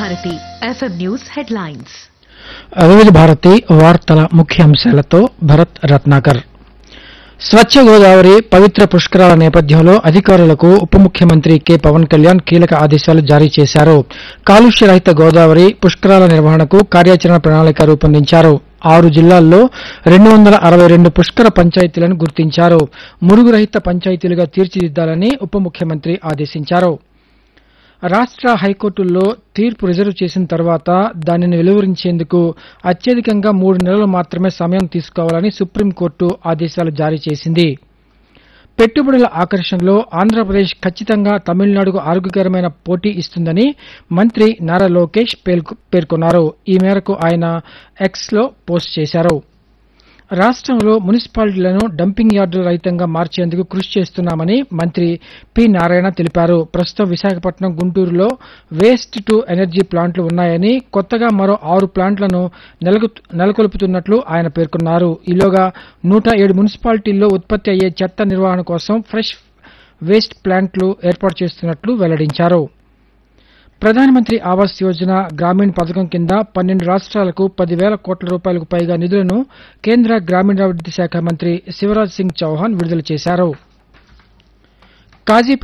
Bharati FM news headlines వివిధ భారతి వార్తల ముఖ్యాంశాలతో భరత్ రత్నాకర్ స్వచ్ఛ గోదావరి పవిత్ర పుష్కరాల నేపథ్యంలో అధికారులకు ఉప ముఖ్యమంత్రి కె పవన్ కళ్యాణ్ కీలక ఆదేశాలు జారీ చేశారు కాలుష్య రహిత గోదావరి పుష్కరాల నిర్వహణకు కార్యాచరణ ప్రణాళిక రూపొందించారు ఆరు జిల్లాల్లో రెండు వందల అరవై రెండు పుష్కర పంచాయతీలను గుర్తించారు మురుగు రహిత పంచాయతీలుగా తీర్చిదిద్దాలని ఉప ముఖ్యమంత్రి ఆదేశించారు రాష్ట్ర హైకోర్టుల్లో తీర్పు రిజర్వ్ చేసిన తర్వాత దానిని వెలువరించేందుకు అత్యధికంగా మూడు నెలలు మాత్రమే సమయం తీసుకోవాలని సుప్రీంకోర్టు ఆదేశాలు జారీ చేసింది పెట్టుబడుల ఆకర్షణలో ఆంధ్రప్రదేశ్ ఖచ్చితంగా తమిళనాడుకు ఆరోగ్యకరమైన పోటీ ఇస్తుందని మంత్రి నారా లోకేష్ పేల్కొ- పేర్కొన్నారు ఈ మేరకు ఆయన ఎక్స్లో పోస్ట్ చేశారు రాష్ట్రంలో మున్సిపాలిటీలను డంపింగ్ యార్డుల రహితంగా మార్చేందుకు కృషి చేస్తున్నామని మంత్రి పి నారాయణ తెలిపారు ప్రస్తుతం విశాఖపట్నం గుంటూరులో వేస్ట్ టు ఎనర్జీ ప్లాంట్లు ఉన్నాయని కొత్తగా మరో ఆరు ప్లాంట్లను నెలకు- నెలకొల్పుతున్నట్లు ఆయన పేర్కొన్నారు ఈలోగా నూట ఏడు మున్సిపాలిటీల్లో ఉత్పత్తి అయ్యే చెత్త నిర్వహణ కోసం ఫ్రెష్ వేస్ట్ ప్లాంట్లు ఏర్పాటు చేస్తున్నట్లు వెల్లడించారు ప్రధానమంత్రి ఆవాస్ యోజన గ్రామీణ పథకం కింద పన్నెండు రాష్ట్రాలకు పదివేల కోట్ల రూపాయలకు పైగా నిధులను కేంద్ర గ్రామీణాభివృద్ది శాఖ మంత్రి శివరాజ్ సింగ్ చౌహాన్ విడుదల చేశారు కాజీ